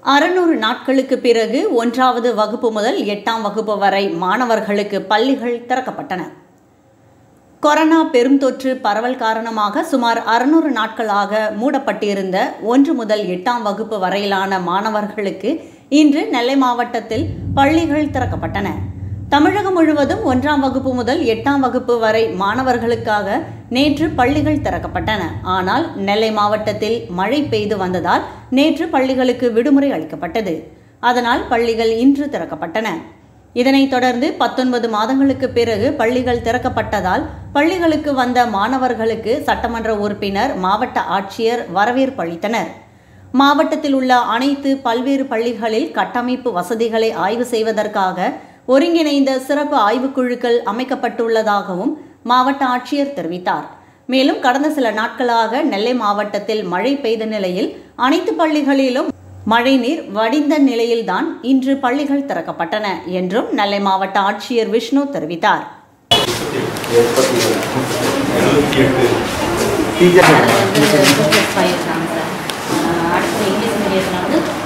அறுநூறு நாட்களுக்கு பிறகு ஒன்றாவது வகுப்பு முதல் எட்டாம் வகுப்பு வரை மாணவர்களுக்கு பள்ளிகள் திறக்கப்பட்டன கொரோனா பெருந்தொற்று பரவல் காரணமாக சுமார் அறுநூறு நாட்களாக மூடப்பட்டிருந்த ஒன்று முதல் எட்டாம் வகுப்பு வரையிலான மாணவர்களுக்கு இன்று நெல்லை மாவட்டத்தில் பள்ளிகள் திறக்கப்பட்டன தமிழகம் முழுவதும் ஒன்றாம் வகுப்பு முதல் எட்டாம் வகுப்பு வரை மாணவர்களுக்காக நேற்று பள்ளிகள் திறக்கப்பட்டன ஆனால் நெல்லை மாவட்டத்தில் மழை பெய்து வந்ததால் நேற்று பள்ளிகளுக்கு விடுமுறை அளிக்கப்பட்டது அதனால் பள்ளிகள் இன்று திறக்கப்பட்டன இதனைத் தொடர்ந்து பத்தொன்பது மாதங்களுக்கு பிறகு பள்ளிகள் திறக்கப்பட்டதால் பள்ளிகளுக்கு வந்த மாணவர்களுக்கு சட்டமன்ற உறுப்பினர் மாவட்ட ஆட்சியர் வரவேற்பு அளித்தனர் மாவட்டத்தில் உள்ள அனைத்து பல்வேறு பள்ளிகளில் கட்டமைப்பு வசதிகளை ஆய்வு செய்வதற்காக ஒருங்கிணைந்த சிறப்பு ஆய்வுக்குழுக்கள் அமைக்கப்பட்டுள்ளதாகவும் மாவட்ட ஆட்சியர் தெரிவித்தார் மேலும் கடந்த சில நாட்களாக நெல்லை மாவட்டத்தில் மழை பெய்த நிலையில் அனைத்து பள்ளிகளிலும் மழைநீர் வடிந்த நிலையில்தான் இன்று பள்ளிகள் திறக்கப்பட்டன என்றும் நெல்லை மாவட்ட ஆட்சியர் விஷ்ணு தெரிவித்தார் டீச்சர் ஃபைவ் தான் சார் அடுத்து இங்கிலீஷ் மீடியத்தில் வந்து